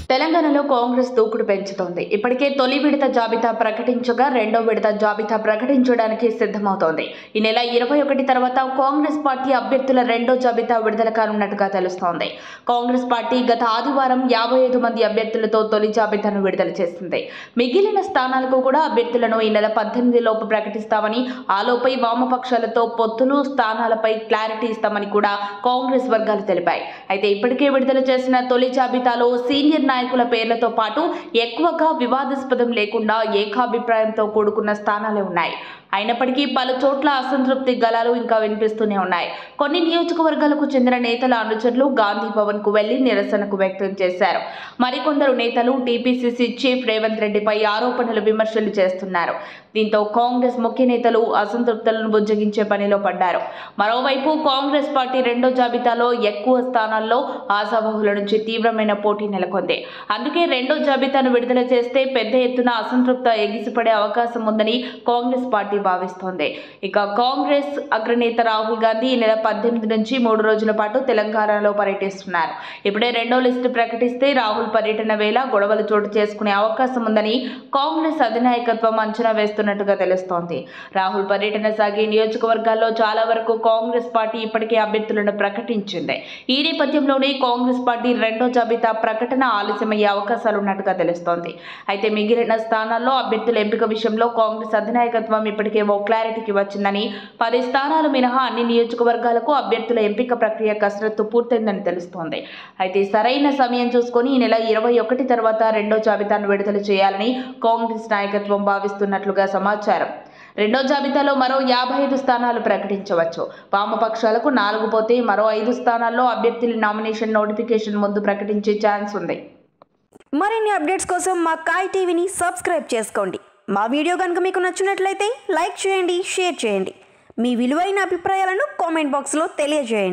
తెలంగాణలో కాంగ్రెస్ దూకుడు పెంచుతోంది ఇప్పటికే తొలి విడత జాబితా ప్రకటించగా రెండో విడత జాబితా ప్రకటించడానికి సిద్ధమవుతోంది ఈ నెల ఇరవై ఒకటి తర్వాత కాంగ్రెస్ పార్టీ అభ్యర్థుల రెండో జాబితా విడుదల కానున్నట్టుగా తెలుస్తోంది కాంగ్రెస్ పార్టీ గత ఆదివారం యాభై ఐదు మంది అభ్యర్థులతో తొలి జాబితాను విడుదల చేసింది మిగిలిన స్థానాలకు కూడా అభ్యర్థులను ఈ నెల పద్దెనిమిది లోపు ప్రకటిస్తామని ఆలోపై వామపక్షాలతో పొత్తులు స్థానాలపై క్లారిటీ ఇస్తామని కూడా కాంగ్రెస్ వర్గాలు తెలిపాయి అయితే ఇప్పటికే విడుదల చేసిన తొలి జాబితాలో సీనియర్ నాయకుల పేర్లతో పాటు ఎక్కువగా వివాదాస్పదం లేకుండా ఏకాభిప్రాయంతో కూడుకున్న స్థానాలే ఉన్నాయి అయినప్పటికీ పలు చోట్ల అసంతృప్తి గలాలు ఇంకా వినిపిస్తూనే ఉన్నాయి కొన్ని నియోజకవర్గాలకు చెందిన నేతల అనుచరులు గాంధీ భవన్ కు వెళ్లి నిరసనకు వ్యక్తం చేశారు మరికొందరు నేతలు టీపీసీసీ చీఫ్ రేవంత్ రెడ్డిపై ఆరోపణలు విమర్శలు చేస్తున్నారు దీంతో కాంగ్రెస్ ముఖ్య నేతలు అసంతృప్తులను బుజ్జగించే పనిలో పడ్డారు మరోవైపు కాంగ్రెస్ పార్టీ రెండో జాబితాలో ఎక్కువ స్థానాల్లో ఆశావహుల నుంచి తీవ్రమైన పోటీ నెలకొంది అందుకే రెండో జాబితాను విడుదల చేస్తే పెద్ద ఎత్తున అసంతృప్త ఎగిసిపడే అవకాశం ఉందని కాంగ్రెస్ పార్టీ భావిస్తోంది ఇక కాంగ్రెస్ అగ్రనేత రాహుల్ గాంధీ ఈ నెల పద్దెనిమిది నుంచి మూడు రోజుల పాటు తెలంగాణలో పర్యటిస్తున్నారు ఇప్పుడే రెండో లిస్టు ప్రకటిస్తే రాహుల్ పర్యటన వేళ గొడవలు చోటు చేసుకునే అవకాశం ఉందని కాంగ్రెస్ అధినాయకత్వం అంచనా వేస్తున్నట్టుగా తెలుస్తోంది రాహుల్ పర్యటన సాగే నియోజకవర్గాల్లో చాలా వరకు కాంగ్రెస్ పార్టీ ఇప్పటికే అభ్యర్థులను ప్రకటించింది ఈ నేపథ్యంలోనే కాంగ్రెస్ పార్టీ రెండో జాబితా ప్రకటన ఆలస్యమయ్యే అవకాశాలు ఉన్నట్టుగా తెలుస్తోంది అయితే మిగిలిన స్థానాల్లో అభ్యర్థుల ఎంపిక విషయంలో కాంగ్రెస్ అధినాయకత్వం ఇప్పటికే ఓ క్లారిటీకి వచ్చిందని పది స్థానాలు మినహా అన్ని నియోజకవర్గాలకు అభ్యర్థుల ఎంపిక ప్రక్రియ కసరత్తు పూర్తయిందని తెలుస్తోంది అయితే సరైన సమయం చూసుకొని ఈ నెల ఇరవై ఒకటి తర్వాత రెండో జాబితాను విడుదల చేయాలని కాంగ్రెస్ నాయకత్వం భావిస్తున్నట్లుగా సమాచారం రెండో జాబితాలో మరో యాభై ఐదు స్థానాలు ప్రకటించవచ్చు వామపక్షాలకు నాలుగు పోతే మరో ఐదు స్థానాల్లో అభ్యర్థుల నామినేషన్ నోటిఫికేషన్ ముందు ప్రకటించే ఛాన్స్ ఉంది మరిన్ని అప్డేట్స్ కోసం మా కాయ్ టీవీని సబ్స్క్రైబ్ చేసుకోండి మా వీడియో కనుక మీకు నచ్చినట్లయితే లైక్ చేయండి షేర్ చేయండి మీ విలువైన అభిప్రాయాలను కామెంట్ బాక్స్లో తెలియజేయండి